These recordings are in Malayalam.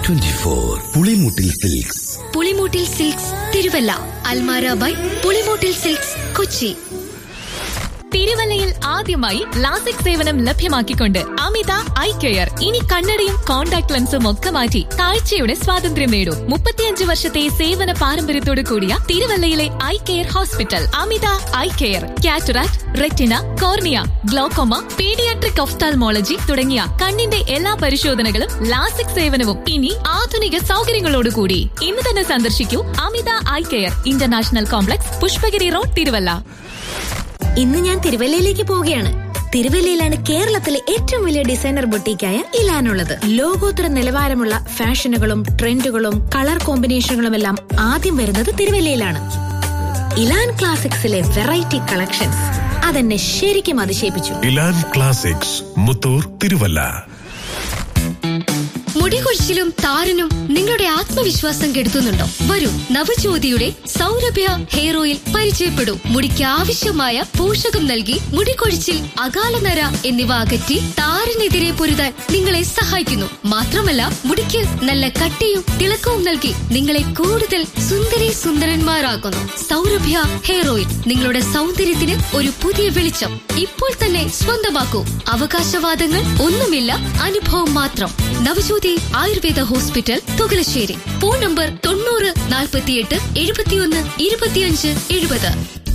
Twenty four Pulimoottil silks Pulimoottil silks Thiruvalla Almara by Pulimoottil silks Kochi തിരുവല്ലയിൽ ആദ്യമായി ലാസിക് സേവനം ലഭ്യമാക്കിക്കൊണ്ട് അമിത ഐ കെയർ ഇനി കണ്ണടയും കോൺടാക്ട് ലെൻസും ഒക്കെ മാറ്റി കാഴ്ചയുടെ സ്വാതന്ത്ര്യം നേടൂ മുപ്പത്തിയഞ്ച് വർഷത്തെ സേവന പാരമ്പര്യത്തോടു കൂടിയ തിരുവല്ലയിലെ eye care hospital Amitha eye care cataract retina cornea glaucoma paediatric ophthalmology തുടങ്ങിയ കണ്ണിന്റെ എല്ലാ പരിശോധനകളും ലാസിക് സേവനവും ഇനി ആധുനിക സൗകര്യങ്ങളോടുകൂടി ഇന്ന് തന്നെ സന്ദർശിക്കൂ Amitha eye care international complex Pushpagiri road Thiruvalla ഇന്ന് ഞാൻ തിരുവല്ലയിലേക്ക് പോവുകയാണ് തിരുവല്ലയിലാണ് കേരളത്തിലെ ഏറ്റവും വലിയ ഡിസൈനർ ബൊട്ടീക്കായ ഇലാനുള്ളത് ലോകോത്തര നിലവാരമുള്ള ഫാഷനുകളും ട്രെൻഡുകളും കളർ കോമ്പിനേഷനുകളും എല്ലാം ആദ്യം വരുന്നത് തിരുവല്ലയിലാണ് ഇലാൻ ക്ലാസിക്സിലെ വെറൈറ്റി കളക്ഷൻസ് അതെന്നെ ശരിക്കും അതിശയിപ്പിച്ചു ഇലാൻ ക്ലാസിക്സ് മുത്തൂർ തിരുവല്ല മുടികൊഴിച്ചിലും താരനും നിങ്ങളുടെ ആത്മവിശ്വാസം കെടുത്തുന്നുണ്ടോ വരൂ നവജ്യോതിയുടെ സൗരഭ്യ ഹെയർ ഓയിൽ പരിചയപ്പെടൂ മുടിക്ക് ആവശ്യമായ പോഷകം നൽകി മുടികൊഴിച്ചിൽ അകാലനര എന്നിവ അകറ്റി താരനെതിരെ പൊരുതാൻ നിങ്ങളെ സഹായിക്കുന്നു മാത്രമല്ല മുടിക്ക് നല്ല കട്ടിയും തിളക്കവും നൽകി നിങ്ങളെ കൂടുതൽ സുന്ദരി സുന്ദരന്മാരാക്കുന്നു സൗരഭ്യ ഹെയർ ഓയിൽ നിങ്ങളുടെ സൗന്ദര്യത്തിന് ഒരു പുതിയ വെളിച്ചം ഇപ്പോൾ തന്നെ സ്വന്തമാക്കൂ അവകാശവാദങ്ങൾ ഒന്നുമില്ല അനുഭവം മാത്രം Navajyothi Ayurveda hospital Thukalassery phone number തൊണ്ണൂറ് നാൽപ്പത്തിയെട്ട് എഴുപത്തിയൊന്ന് ഇരുപത്തിയഞ്ച് എഴുപത്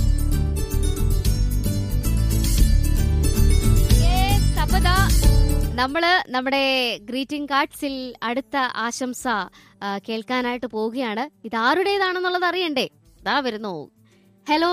അപ്പൊ ദാ നമ്മള് നമ്മുടെ ഗ്രീറ്റിംഗ് കാർഡ്സിൽ അടുത്ത ആശംസ ആ, കേൾക്കാനായിട്ട് പോവുകയാണ് ഇത് ആരുടേതാണെന്നുള്ളത് അറിയണ്ടേ ഇതാ വരുന്നു ഹലോ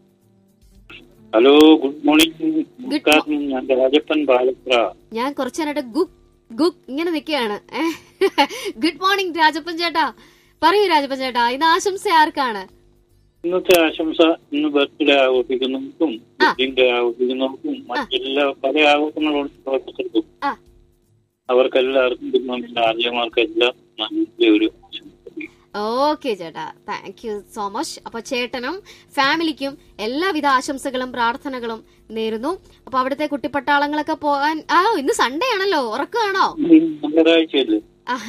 ഹലോ ഗുഡ് മോർണിംഗ് നമസ്കാരം ഞാൻ രാജപ്പൻ ബാലത്ര ഞാൻ കുറച്ചു നേരമായിട്ട് ഗുക്ക് ഗുക്ക് ഇങ്ങനെ നിൽക്കുകയാണ് ഗുഡ് മോർണിംഗ് രാജപ്പൻ ചേട്ടാ പറയൂ രാജപ്പൻ ചേട്ടാ ഇത് ആശംസ ആർക്കാണ് ഇന്നത്തെ ആശംസ ഇന്ന് ബർത്ത്ഡേ ആഘോഷിക്കുന്നവർക്കും ആ. വെഡിങ് ഡേ ആഘോഷിക്കുന്നവർക്കും മറ്റെല്ലാ പല ആഘോഷങ്ങളോടും പ്രവർത്തിച്ചവർക്കും ആ. അവർക്കെല്ലാവർക്കും കുടുംബങ്ങളുടെ ആദ്യമാർക്കെല്ലാം നല്ല ഒരു ആശംസ ഓക്കെ ചേട്ടാ താങ്ക് യു സോ മച്ച് അപ്പൊ ചേട്ടനും ഫാമിലിക്കും എല്ലാവിധ ആശംസകളും പ്രാർത്ഥനകളും നേരുന്നു അപ്പൊ അവിടുത്തെ കുട്ടിപ്പട്ടാളങ്ങളൊക്കെ പോകാൻ ആ ഇന്ന് സൺഡേ ആണല്ലോ ഉറക്കമാണോ ഞായറാഴ്ചയല്ലേ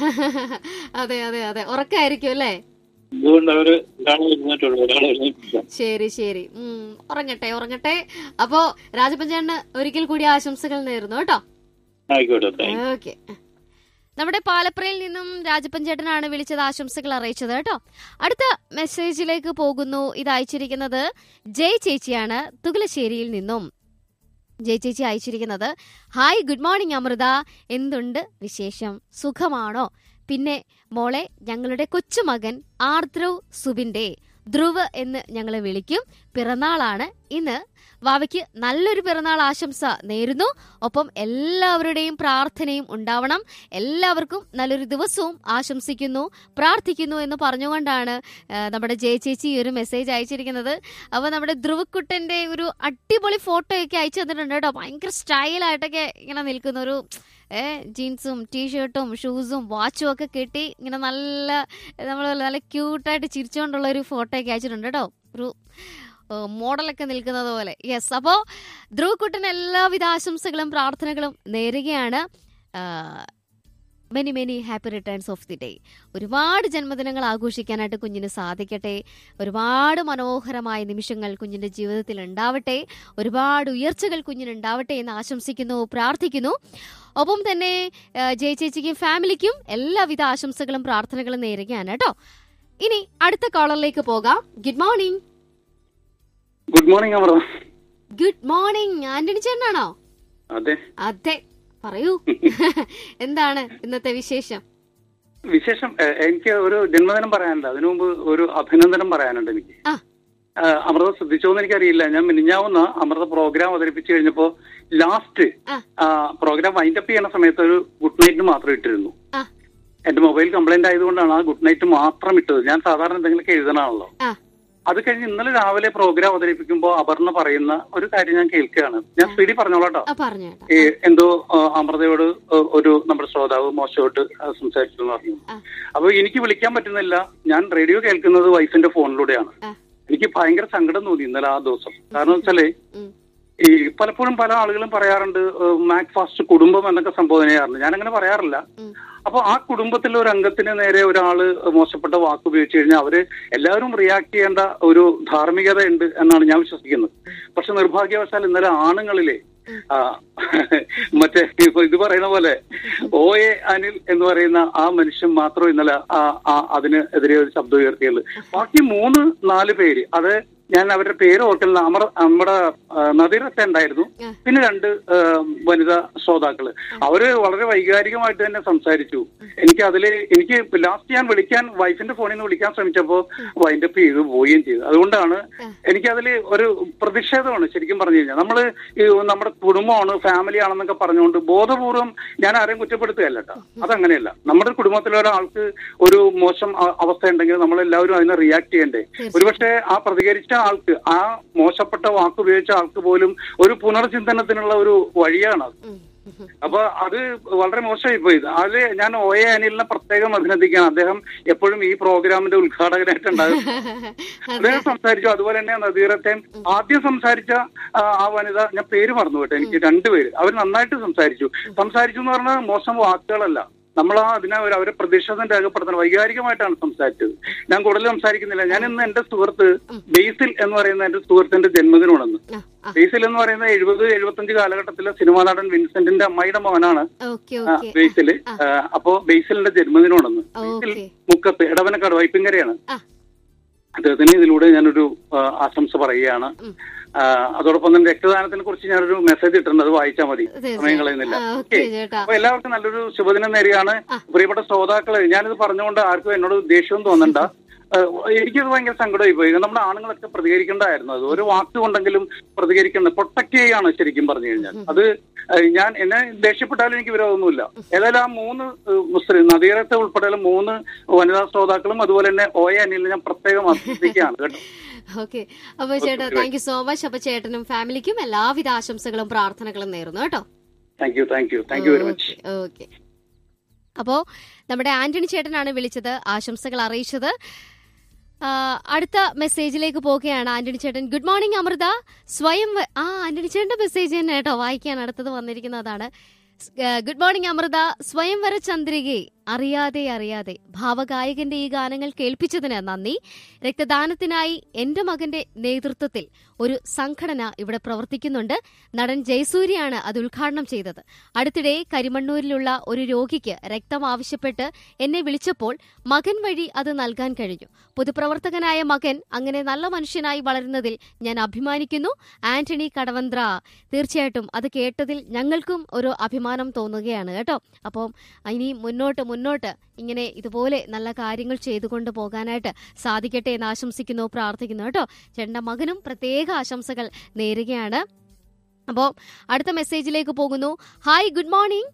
അതെ അതെ അതെ ഉറക്കായിരിക്കും അല്ലേ അതുകൊണ്ട് അവര് ഒരാളെ എഴുന്നേറ്റുള്ളൂ ഒരാളെ എഴുന്നേറ്റില്ല ശരി ശരി ഉം ഉറങ്ങട്ടെ ഉറങ്ങട്ടെ അപ്പോ രാജപ്പൻ ചേട്ടന് ഒരിക്കൽ കൂടി ആശംസകൾ നേരുന്നു കേട്ടോ ആയിക്കോട്ടെ താങ്ക് ഓക്കെ നമ്മുടെ പാലപ്പുറയിൽ നിന്നും രാജപ്പൻ ചേട്ടനാണ് വിളിച്ചത് ആശംസകൾ അറിയിച്ചത് കേട്ടോ അടുത്ത മെസ്സേജിലേക്ക് പോകുന്നു ഇത് അയച്ചിരിക്കുന്നത് ജയ് ചേച്ചിയാണ് തുകലശ്ശേരിയിൽ നിന്നും ജയ് ചേച്ചി അയച്ചിരിക്കുന്നത് ഹായ് ഗുഡ് മോർണിംഗ് അമൃത എന്തുണ്ട് വിശേഷം സുഖമാണോ പിന്നെ മോളെ ഞങ്ങളുടെ കൊച്ചുമകൻ ആർദ്രവ് സുബിന്റെ ധ്രുവ് എന്ന് ഞങ്ങളെ വിളിക്കും പിറന്നാളാണ് ഇന്ന് വാവയ്ക്ക് നല്ലൊരു പിറന്നാൾ ആശംസ നേരുന്നു ഒപ്പം എല്ലാവരുടെയും പ്രാർത്ഥനയും ഉണ്ടാവണം എല്ലാവർക്കും നല്ലൊരു ദിവസവും ആശംസിക്കുന്നു പ്രാർത്ഥിക്കുന്നു എന്ന് പറഞ്ഞുകൊണ്ടാണ് ആ, നമ്മുടെ ജയ ചേച്ചി ഈ ഒരു മെസ്സേജ് അയച്ചിരിക്കുന്നത് അപ്പോൾ നമ്മുടെ ധ്രുവക്കുട്ടന്റെ ഒരു അടിപൊളി ഫോട്ടോ ഒക്കെ അയച്ചു തന്നിട്ടുണ്ട് കേട്ടോ ഭയങ്കര സ്റ്റൈലായിട്ടൊക്കെ ഇങ്ങനെ നിൽക്കുന്ന ഒരു ഏ ജീൻസും ടീഷർട്ടും ഷൂസും വാച്ചും ഒക്കെ കെട്ടി ഇങ്ങനെ നല്ല നമ്മൾ നല്ല ക്യൂട്ടായിട്ട് ചിരിച്ചുകൊണ്ടുള്ള ഒരു ഫോട്ടോ ഒക്കെ അയച്ചിട്ടുണ്ട് കേട്ടോ ഒരു ഏഹ് മോഡലൊക്കെ നിൽക്കുന്നത് പോലെ യെസ് അപ്പോൾ ധ്രുവക്കുട്ടന് എല്ലാവിധ ആശംസകളും പ്രാർത്ഥനകളും നേരുകയാണ് many many happy returns of the day ഒരുപാട് ജന്മദിനങ്ങൾ ആഘോഷിക്കാനായിട്ട് കുഞ്ഞിന് സാധിക്കട്ടെ ഒരുപാട് മനോഹരമായ നിമിഷങ്ങൾ കുഞ്ഞിന്റെ ജീവിതത്തിൽ ഉണ്ടാവട്ടെ ഒരുപാട് ഉയർച്ചകൾ കുഞ്ഞിന് ഉണ്ടാവട്ടെ എന്ന് ആശംസിക്കുന്നു പ്രാർത്ഥിക്കുന്നു ഒപ്പം തന്നെ ആ, ജയ ചേച്ചിക്കും ഫാമിലിക്കും എല്ലാവിധ ആശംസകളും പ്രാർത്ഥനകളും നേരുകയാണ് കേട്ടോ ഇനി അടുത്ത കോളറിലേക്ക് പോകാം good morning good morning Amritha good morning Antony ചേട്ടനാണോ അതെ അതെ പറയൂ എന്താണ് ഇന്നത്തെ വിശേഷം വിശേഷം എ- എനിക്ക് ഒരു ജന്മദിനം പറയാനുണ്ട് അതിനു മുമ്പ് ഒരു അഭിനന്ദനം പറയാനുണ്ട് എനിക്ക് ആ. ആ, അമൃത ശ്രദ്ധിച്ചോന്ന് എനിക്കറിയില്ല ഞാൻ മിനിഞ്ഞാവുന്ന അമൃത പ്രോഗ്രാം അവതരിപ്പിച്ചു കഴിഞ്ഞപ്പോ ലാസ്റ്റ് ആ. പ്രോഗ്രാം വൈൻഡപ്പ് ചെയ്യുന്ന സമയത്ത് ഒരു ഗുഡ് നൈറ്റ് മാത്രം ഇട്ടിരുന്നു ആ. എന്റെ മൊബൈൽ കംപ്ലൈന്റ് ആയതുകൊണ്ടാണ് ആ ഗുഡ് നൈറ്റ് മാത്രം ഇട്ടത് ഞാൻ സാധാരണ എന്തെങ്കിലുമൊക്കെ എഴുതണാണല്ലോ ആ. അത് കഴിഞ്ഞ് ഇന്നലെ രാവിലെ പ്രോഗ്രാം അവതരിപ്പിക്കുമ്പോൾ അപർണ പറയുന്ന ഒരു കാര്യം ഞാൻ കേൾക്കുകയാണ് ഞാൻ സ്പീഡിൽ പറഞ്ഞോളാം കേട്ടോ ആ പറഞ്ഞു ചേട്ടാ ഈ എന്തോ ആ, അമൃതയോട് ഒ- ഒരു നമ്മുടെ ശ്രോതാവ് മോശമായിട്ട് ആ, സംസാരിച്ചു എന്ന് പറഞ്ഞു ആ. അപ്പൊ എനിക്ക് വിളിക്കാൻ പറ്റുന്നില്ല ഞാൻ റേഡിയോ കേൾക്കുന്നത് വൈഫിന്റെ ഫോണിലൂടെയാണ് ആ. എനിക്ക് ഭയങ്കര സങ്കടം തോന്നി ഇന്നലെ ആ ദിവസം കാരണം വെച്ചാല് ഉം. ഈ പലപ്പോഴും പല ആളുകളും പറയാറുണ്ട് മാക് ഫാസ്റ്റ് കുടുംബം എന്നൊക്കെ സംബോധന ചെയ്യാറുണ്ട് ഞാൻ അങ്ങനെ പറയാറില്ല ഉം. അപ്പൊ ആ കുടുംബത്തിലെ ഒരു അംഗത്തിന് നേരെ ഒരാള് മോശപ്പെട്ട വാക്ക് ഉപയോഗിച്ചു കഴിഞ്ഞാൽ അവര് എല്ലാവരും റിയാക്ട് ചെയ്യേണ്ട ഒരു ധാർമ്മികത ഉണ്ട് എന്നാണ് ഞാൻ വിശ്വസിക്കുന്നത് പക്ഷെ നിർഭാഗ്യവശാൽ ഇന്നലെ ആണുങ്ങളിലെ ആ, മറ്റേ ഇപ്പൊ ഇത് പറയുന്ന പോലെ ഓ എ അനിൽ എന്ന് പറയുന്ന ആ മനുഷ്യൻ മാത്രം ഇന്നലെ ആ- ആ അതിന് എതിരെ ഒരു ശബ്ദം ഉയർത്തിയുള്ളൂ ബാക്കി മൂന്ന് നാല് പേര് അത് ഞാൻ അവരുടെ പേര് ഓർക്കുന്നില്ല അമർ നമ്മുടെ ആ, നദീറത്തെ ഉണ്ടായിരുന്നു ആ. പിന്നെ രണ്ട് ആ, വനിതാ ശ്രോതാക്കള് അവര് വളരെ വൈകാരികമായിട്ട് തന്നെ സംസാരിച്ചു എനിക്ക് അതില് എനിക്ക് ലാസ്റ്റ് ഞാൻ വിളിക്കാൻ വൈഫിന്റെ ഫോണിൽ നിന്ന് വിളിക്കാൻ ശ്രമിച്ചപ്പോ വൈൻഡപ്പ് ചെയ്തു പോവുകയും ചെയ്തു അതുകൊണ്ടാണ് എനിക്കതിൽ ഒരു പ്രതിഷേധമാണ് ശരിക്കും പറഞ്ഞു കഴിഞ്ഞാൽ നമ്മള് ഈ നമ്മുടെ കുടുംബമാണ് ഫാമിലി ആണെന്നൊക്കെ പറഞ്ഞുകൊണ്ട് ബോധപൂർവം ഞാൻ ആരെയും കുറ്റപ്പെടുത്തുകയല്ല കേട്ടോ അതങ്ങനെയല്ല നമ്മുടെ കുടുംബത്തിലെ ഒരാൾക്ക് ഒരു മോശം അ- അവസ്ഥ ഉണ്ടെങ്കിൽ നമ്മളെല്ലാവരും അതിനെ റിയാക്ട് ചെയ്യണ്ടേ ഒരുപക്ഷെ ആ പ്രതികരിച്ച ആൾക്ക് ആ മോശപ്പെട്ട വാക്ക് ഉപയോഗിച്ച ആൾക്ക് പോലും ഒരു പുനർചിന്തനത്തിനുള്ള ഒരു വഴിയാണ് അത് ഉം. ഉം. അപ്പൊ അത് വളരെ മോശമായി പോയി അതില് ഞാൻ ഒ എ അനിലിനെ പ്രത്യേകം അഭിനന്ദിക്കുകയാണ് അദ്ദേഹം എപ്പോഴും ഈ പ്രോഗ്രാമിന്റെ ഉദ്ഘാടകനായിട്ടുണ്ടാകും അദ്ദേഹം സംസാരിച്ചു അതുപോലെ തന്നെ നദീറത്തെ ആദ്യം സംസാരിച്ച ആ, ആ വനിത ഞാൻ പേര് മറന്നു കേട്ടോ എനിക്ക് രണ്ടുപേര് അവർ നന്നായിട്ട് സംസാരിച്ചു സംസാരിച്ചു എന്ന് പറഞ്ഞാൽ മോശം വാക്കുകളല്ല നമ്മൾ ആ അതിനെ ഒരു അവരെ പ്രതിഷേധം രേഖപ്പെടുത്തണം വൈകാരികമായിട്ടാണ് സംസാരിച്ചത് ഞാൻ കൂടുതൽ സംസാരിക്കുന്നില്ല ഞാൻ ഇന്ന് എന്റെ സുഹൃത്ത് ബേസിൽ എന്ന് പറയുന്ന എന്റെ സുഹൃത്തിന്റെ ജന്മദിനമാണെന്ന് ആ, ആ. ബേസിൽ എന്ന് പറയുന്ന എഴുപത് എഴുപത്തഞ്ച് കാലഘട്ടത്തിലെ സിനിമാ നടൻ വിൻസെന്റിന്റെ അമ്മയുടെ മകനാണ് ഓക്കെ ആ, ഓക്കെ ബേസില് ആ, അപ്പോ ബേസിലിന്റെ ജന്മദിനമാണെന്ന് ബേസിൽ ഓക്കെ മുക്കത്ത് ഇടവനക്കാട് വൈപ്പിങ്കരയാണ് ആ. അദ്ദേഹത്തിന് ഇതിലൂടെ ഞാനൊരു ആ, ആശംസ പറയുകയാണ് ഉം. ആ, അതോടൊപ്പം തന്നെ രക്തദാനത്തിനെ കുറിച്ച് ഞാനൊരു മെസ്സേജ് ഇട്ടിട്ടുണ്ട് അത് വായിച്ചാൽ മതി തീർച്ചയായും. സമയം കളയുന്നില്ല ആ, ഓക്കെ ഓക്കെ ചേട്ടാ അപ്പൊ എല്ലാവർക്കും നല്ലൊരു ശുഭദിനം നേരെയാണ് ആ. പ്രിയപ്പെട്ട ശ്രോതാക്കള് ഞാനിത് പറഞ്ഞുകൊണ്ട് ആർക്കും എന്നോട് ദേഷ്യവും തോന്നണ്ട ആ, എനിക്കത് ഭയങ്കര സങ്കടമായി പോയി നമ്മുടെ ആണുങ്ങളൊക്കെ പ്രതികരിക്കേണ്ടതായിരുന്നു അത് ഒരു വാക്ക് കൊണ്ടെങ്കിലും പ്രതികരിക്കേണ്ട പ്രൊട്ടക്ട് ചെയ്യാണ് ശരിക്കും പറഞ്ഞു കഴിഞ്ഞാൽ അത് ആ, ഞാൻ എന്നെ ദേഷ്യപ്പെട്ടാലും എനിക്ക് വിരോധമൊന്നുമില്ല ഏതായാലും ആ മൂന്ന് ആ, മുസ്ലിം നദീറത്തെ ഉൾപ്പെടെയുള്ള മൂന്ന് വനിതാ ശ്രോതാക്കളും അതുപോലെ തന്നെ ഒ എ അനിലിനെ ഞാൻ പ്രത്യേകം അഭ്യർത്ഥിക്കുകയാണ് കേട്ടോ ഓക്കെ അപ്പൊ ചേട്ടാ താങ്ക് യു സോ മച്ച് അപ്പൊ ചേട്ടനും ഫാമിലിക്കും എല്ലാവിധ ആശംസകളും പ്രാർത്ഥനകളും നേരുന്നു കേട്ടോ thank you thank you thank you very much okay അപ്പോ നമ്മുടെ ആന്റണി ചേട്ടനാണ് വിളിച്ചത് ആശംസകൾ അറിയിച്ചത് ആ, അടുത്ത മെസ്സേജിലേക്ക് പോവുകയാണ് ആന്റണി ചേട്ടൻ ഗുഡ് മോർണിംഗ് അമൃത സ്വയം വ- ആ ആന്റണി ചേട്ടന്റെ മെസ്സേജ് തന്നെ കേട്ടോ വായിക്കാൻ അടുത്തത് വന്നിരിക്കുന്നതാണ് ഗുഡ് മോർണിംഗ് അമൃത സ്വയംവര ചന്ദ്രികയെ അറിയാതെ അറിയാതെ ഭാവഗായകന്റെ ഈ ഗാനങ്ങൾ കേൾപ്പിച്ചതിന് നന്ദി രക്തദാനത്തിനായി എന്റെ മകന്റെ നേതൃത്വത്തിൽ ഒരു സംഘടന ഇവിടെ പ്രവർത്തിക്കുന്നുണ്ട് നടൻ ജയസൂര്യയാണ് അത് ഉദ്ഘാടനം ചെയ്തത് അടുത്തിടെ കരിമണ്ണൂരിലുള്ള ഒരു രോഗിക്ക് രക്തം ആവശ്യപ്പെട്ട് എന്നെ വിളിച്ചപ്പോൾ മകൻ വഴി അത് നൽകാൻ കഴിഞ്ഞു പൊതുപ്രവർത്തകനായ മകൻ അങ്ങനെ നല്ല മനുഷ്യനായി വളരുന്നതിൽ ഞാൻ അഭിമാനിക്കുന്നു ആന്റണി കടവന്ത്ര തീർച്ചയായിട്ടും അത് കേട്ടതിൽ ഞങ്ങൾക്കും ഒരു അഭിമാനം തോന്നുകയാണ് കേട്ടോ അപ്പം ഇനി മുന്നോട്ട് മുന്നോട്ട് ഇങ്ങനെ ഇതുപോലെ നല്ല കാര്യങ്ങൾ ചെയ്തുകൊണ്ട് പോകാനായിട്ട് സാധിക്കട്ടെ എന്ന് ആശംസിക്കുന്നു പ്രാർത്ഥിക്കുന്നു കേട്ടോ ചേട്ടന്റെ മകനും പ്രത്യേക ആശംസകൾ നേരുകയാണ് അപ്പോൾ അടുത്ത മെസ്സേജിലേക്ക് പോകുന്നു hi good morning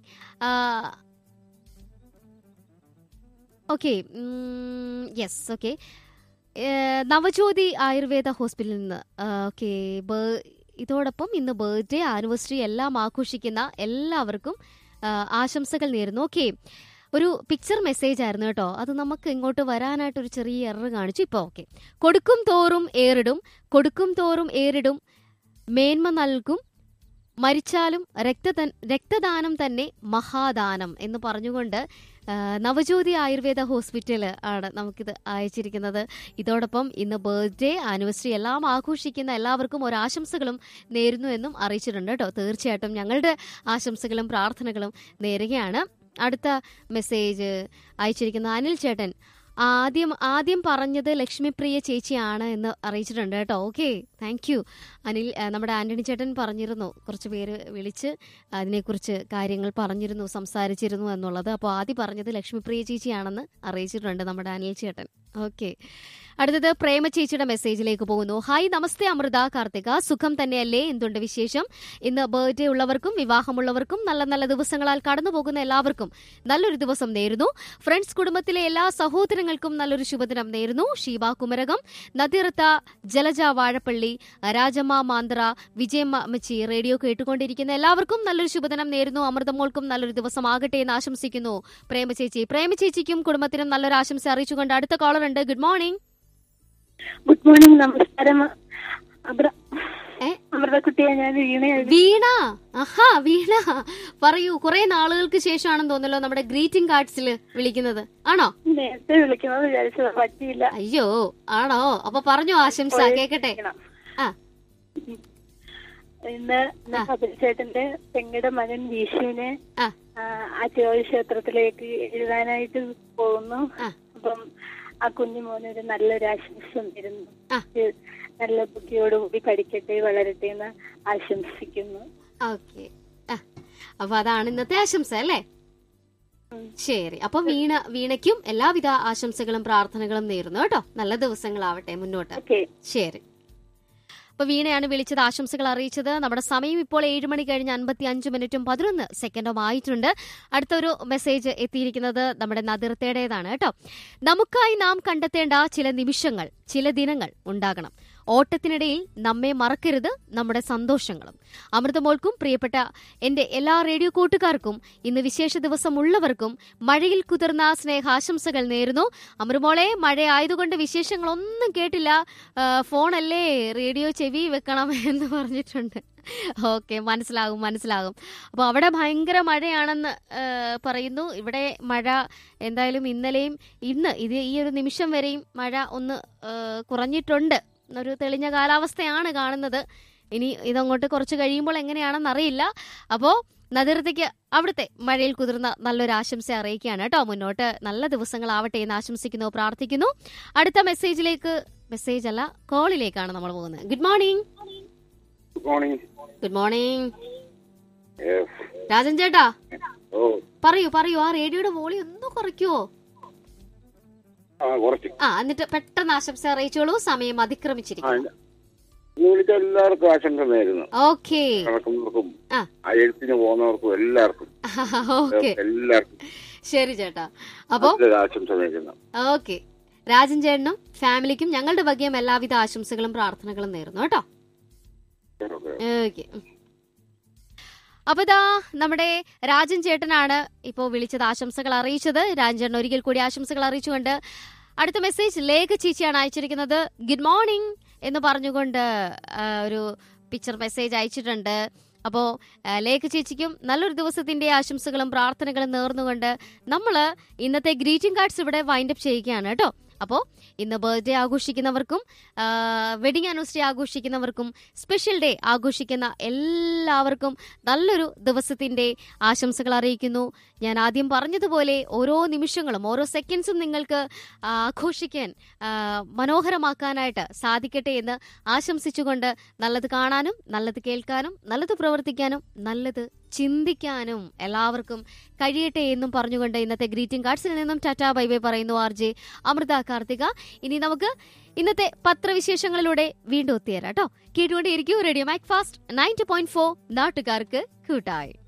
okay yes okay Navajyothi Ayurveda ഹോസ്പിറ്റലിൽ നിന്ന് ഓക്കെ ഇതോടൊപ്പം ഇന്ന് ബർത്ത്ഡേ ആനിവേഴ്സറി എല്ലാം ആഘോഷിക്കുന്ന എല്ലാവർക്കും ആ, ആശംസകൾ നേരുന്നു ഓക്കെ ഒരു പിക്ചർ മെസ്സേജ് ആയിരുന്നു കേട്ടോ അത് നമുക്ക് ഇങ്ങോട്ട് വരാനായിട്ട് ഒരു ചെറിയ എറർ കാണിച്ചു ഇപ്പോൾ ഓക്കെ കൊടുക്കും തോറും ഏറിടും കൊടുക്കും തോറും ഏറിടും മേന്മ നൽകും മരിച്ചാലും രക്തദ രക്തദാനം തന്നെ മഹാദാനം എന്ന് പറഞ്ഞുകൊണ്ട് ആ, നവജ്യോതി ആയുർവേദ ഹോസ്പിറ്റൽ ആണ് നമുക്കിത് അയച്ചിരിക്കുന്നത് ഇതോടൊപ്പം ഇന്ന് ബർത്ത്ഡേ ആനിവേഴ്സറി എല്ലാം ആഘോഷിക്കുന്ന എല്ലാവർക്കും ഒരാശംസകളും നേരുന്നു എന്നും അറിയിച്ചിട്ടുണ്ട് കേട്ടോ തീർച്ചയായിട്ടും ഞങ്ങളുടെ ആശംസകളും പ്രാർത്ഥനകളും നേരുകയാണ് അടുത്ത മെസ്സേജ് അയച്ചിരിക്കുന്ന അനിൽ ചേട്ടൻ ആദ്യം ആദ്യം പറഞ്ഞത് ലക്ഷ്മിപ്രിയ ചേച്ചിയാണ് എന്ന് അറിയിച്ചിട്ടുണ്ട് കേട്ടോ ഓക്കെ താങ്ക് യു അനിൽ ആ, നമ്മുടെ ആന്റണി ചേട്ടൻ പറഞ്ഞിരുന്നു കുറച്ച് പേര് വിളിച്ച് അതിനെക്കുറിച്ച് കാര്യങ്ങൾ പറഞ്ഞിരുന്നു സംസാരിച്ചിരുന്നു എന്നുള്ളത് അപ്പോൾ ആദ്യം പറഞ്ഞത് ലക്ഷ്മിപ്രിയ ചേച്ചിയാണെന്ന് അറിയിച്ചിട്ടുണ്ട് നമ്മുടെ അനിൽ ചേട്ടൻ ഓക്കെ അടുത്തത് പ്രേമ ചേച്ചിയുടെ മെസ്സേജിലേക്ക് പോകുന്നു ഹായ് നമസ്തേ അമൃത കാർത്തിക സുഖം തന്നെയല്ലേ എന്തുണ്ട് വിശേഷം ഇന്ന് ബർത്ത്ഡേ ഉള്ളവർക്കും വിവാഹമുള്ളവർക്കും നല്ല നല്ല ദിവസങ്ങളാൽ കടന്നു പോകുന്ന എല്ലാവർക്കും നല്ലൊരു ദിവസം നേരുന്നു ഫ്രണ്ട്സ് കുടുംബത്തിലെ എല്ലാ സഹോദരങ്ങൾക്കും നല്ലൊരു ശുഭദിനം നേരുന്നു ഷീബ കുമരകം നദിർത്ത ജലജ വാഴപ്പള്ളി രാജമ്മ മാന്ത്ര വിജയമ്മ അമ്മച്ചി റേഡിയോ കേട്ടുകൊണ്ടിരിക്കുന്ന എല്ലാവർക്കും നല്ലൊരു ശുഭദിനം നേരുന്നു അമൃതമോൾക്കും നല്ലൊരു ദിവസം ആകട്ടെ എന്ന് ആശംസിക്കുന്നു പ്രേമ ചേച്ചി പ്രേമ ചേച്ചിക്കും കുടുംബത്തിനും നല്ലൊരു ആശംസ അറിയിച്ചുകൊണ്ട് അടുത്ത കോളർ ഉണ്ട് ഗുഡ് മോർണിംഗ് ഗുഡ് മോർണിംഗ് നമസ്കാരം അബ്ര ഏ? അമൃതക്കുട്ടിയെ ഞാൻ വീണയാണ് വീണ ആഹാ വീണ പറയൂ കുറെ നാളുകൾക്ക് ശേഷമാണെന്ന് തോന്നല്ലോ നമ്മുടെ ഗ്രീറ്റിംഗ് കാർഡ്സിൽ വിളിക്കുന്നത് ആണോ നേരത്തെ വിളിക്കണമെന്ന് വിചാരിച്ചത് പറ്റിയില്ല അയ്യോ ആണോ അപ്പൊ പറഞ്ഞു ആശംസ കേക്കട്ടെ ആ ഇന്ന് ഇന്ന് കപിൽചേട്ടന്റെ പെങ്ങടെ മകൻ വിഷുവിനെ ആ. ആറ്റുകാവ് ക്ഷേത്രത്തിലേക്ക് എഴുതാനായിട്ട് പോകുന്നു ആ. അപ്പം ആ കുഞ്ഞു മോന് ഒരു നല്ലൊരു ആശംസ തരുന്നു ആ. നല്ല ബുദ്ധിയോടുകൂടി പഠിക്കട്ടെ വളരട്ടെ എന്ന് ആശംസിക്കുന്നു ഓക്കെ അപ്പൊ അതാണ് ഇന്നത്തെ ആശംസ അല്ലേ ശരി അപ്പൊ വീണ വീണയ്ക്കും എല്ലാവിധ ആശംസകളും പ്രാർത്ഥനകളും നേരുന്നു കേട്ടോ നല്ല ദിവസങ്ങളാവട്ടെ മുന്നോട്ട് ഓക്കെ ശരി അപ്പൊ വീണയാണ് വിളിച്ചത് ആശംസകൾ അറിയിച്ചത് നമ്മുടെ സമയം ഇപ്പോൾ ഏഴ് മണി കഴിഞ്ഞ് അൻപത്തി അഞ്ച് മിനിറ്റും പതിനൊന്ന് സെക്കൻഡും ആയിട്ടുണ്ട് അടുത്തൊരു മെസ്സേജ് എത്തിയിരിക്കുന്നത് നമ്മുടെ നദിർത്തയുടേതാണ് കേട്ടോ നമുക്കായി നാം കണ്ടെത്തേണ്ട ചില നിമിഷങ്ങൾ ചില ദിനങ്ങൾ ഉണ്ടാകണം ഓട്ടത്തിനിടയിൽ നമ്മെ മറക്കരുത് നമ്മുടെ സന്തോഷങ്ങളും അമൃതമോൾക്കും പ്രിയപ്പെട്ട എന്റെ എല്ലാ റേഡിയോ കൂട്ടുകാർക്കും ഇന്ന് വിശേഷ ദിവസമുള്ളവർക്കും മഴയിൽ കുതിർന്ന സ്നേഹാശംസകൾ നേരുന്നു അമൃതമോളെ മഴ ആയതുകൊണ്ട് വിശേഷങ്ങളൊന്നും കേട്ടില്ല ആ, ഫോണല്ലേ റേഡിയോ ചെവി വെക്കണം എന്ന് പറഞ്ഞിട്ടുണ്ട് ഓക്കെ മനസ്സിലാകും മനസ്സിലാകും അപ്പോൾ അവിടെ ഭയങ്കര മഴയാണെന്ന് ആ, പറയുന്നു ഇവിടെ മഴ എന്തായാലും ഇന്നലെയും ഇന്ന് ഇത് ഈ ഒരു നിമിഷം വരെയും മഴ ഒന്ന് ആ, കുറഞ്ഞിട്ടുണ്ട് ഒരു തെളിഞ്ഞ കാലാവസ്ഥയാണ് കാണുന്നത് ഇനി ഇതങ്ങോട്ട് കുറച്ച് കഴിയുമ്പോൾ എങ്ങനെയാണെന്ന് അറിയില്ല അപ്പോൾ നദിർത്തയ്ക്ക് അവിടുത്തെ മഴയിൽ കുതിർന്ന നല്ലൊരു ആശംസ അറിയിക്കുകയാണ് കേട്ടോ മുന്നോട്ട് നല്ല ദിവസങ്ങളാവട്ടെ എന്ന് ആശംസിക്കുന്നു പ്രാർത്ഥിക്കുന്നു അടുത്ത മെസ്സേജിലേക്ക് മെസ്സേജ് അല്ല കോളിലേക്കാണ് നമ്മൾ പോകുന്നത് good morning good morning good morning Rajan ചേട്ടാ ഓ പറയൂ പറയൂ ആ റേഡിയോയുടെ വോളി ഒന്ന് കുറയ്ക്കുവോ ആ കുറച്ച് ആ എന്നിട്ട് പെട്ടെന്ന് ആശംസ അറിയിച്ചോളൂ സമയം അതിക്രമിച്ചിരിക്കുന്നു ഇന്ന് വിളിച്ച എല്ലാവർക്കും ആശങ്ക നേരുന്നു ഓക്കെ നടക്കുന്നവർക്കും ആ. ആ എഴുത്തിന് പോകുന്നവർക്കും എല്ലാവർക്കും ഓക്കെ എല്ലാവർക്കും ശരി ചേട്ടാ അപ്പോ നല്ലൊരു ആശംസ നേരുന്നു ഓക്കെ രാജൻ ചേട്ടനും ഫാമിലിക്കും ഞങ്ങളുടെ വകയും എല്ലാവിധ ആശംസകളും പ്രാർത്ഥനകളും നേരുന്നു കേട്ടോ ഓക്കെ അപ്പൊ ഇതാ നമ്മുടെ രാജൻ ചേട്ടനാണ് ഇപ്പോ വിളിച്ചത് ആശംസകൾ അറിയിച്ചത് രാജൻ ചേട്ടൻ ഒരിക്കൽ കൂടി ആശംസകൾ അറിയിച്ചുകൊണ്ട് അടുത്ത മെസ്സേജ് ലേഖ ചേച്ചിയാണ് അയച്ചിരിക്കുന്നത് ഗുഡ് മോർണിംഗ് എന്ന് പറഞ്ഞുകൊണ്ട് ആ, ഒരു പിക്ചർ മെസ്സേജ് അയച്ചിട്ടുണ്ട് അപ്പോൾ ലേഖ ചേച്ചിക്കും നല്ലൊരു ദിവസത്തിന്റെ ആശംസകളും പ്രാർത്ഥനകളും നേർന്നുകൊണ്ട് നമ്മൾ ഇന്നത്തെ ഗ്രീറ്റിംഗ് കാർഡ്സ് ഇവിടെ വൈൻഡപ്പ് ചെയ്യുകയാണ് കേട്ടോ അപ്പോൾ ഇന്ന് ബർത്ത്ഡേ ആഘോഷിക്കുന്നവർക്കും വെഡിങ് ആനിവേഴ്സറി ആഘോഷിക്കുന്നവർക്കും സ്പെഷ്യൽ ഡേ ആഘോഷിക്കുന്ന എല്ലാവർക്കും നല്ലൊരു ദിവസത്തിന്റെ ആശംസകൾ അറിയിക്കുന്നു ഞാൻ ആദ്യം പറഞ്ഞതുപോലെ ഓരോ നിമിഷങ്ങളും ഓരോ സെക്കൻഡ്സും നിങ്ങൾക്ക് ആഘോഷിക്കാൻ ആ, മനോഹരമാക്കാനായിട്ട് സാധിക്കട്ടെ എന്ന് ആശംസിച്ചുകൊണ്ട് നല്ലത് കാണാനും നല്ലത് കേൾക്കാനും നല്ലത് പ്രവർത്തിക്കാനും നല്ലത് ചിന്തിക്കാനും എല്ലാവർക്കും കഴിയട്ടെ എന്നും പറഞ്ഞുകൊണ്ട് ഇന്നത്തെ ഗ്രീറ്റിംഗ് കാർഡ്സിൽ നിന്നും ടാറ്റാ ബൈ ബൈ പറയുന്നു ആർ ജെ അമൃത കാർത്തിക ഇനി നമുക്ക് ഇന്നത്തെ പത്രവിശേഷങ്ങളിലൂടെ വീണ്ടും ഒത്തുതരാം കേട്ടോ കേട്ടുകൊണ്ടേയിരിക്കും radio Mac fast ninety point four നാട്ടുകാർക്ക് കൂട്ടായി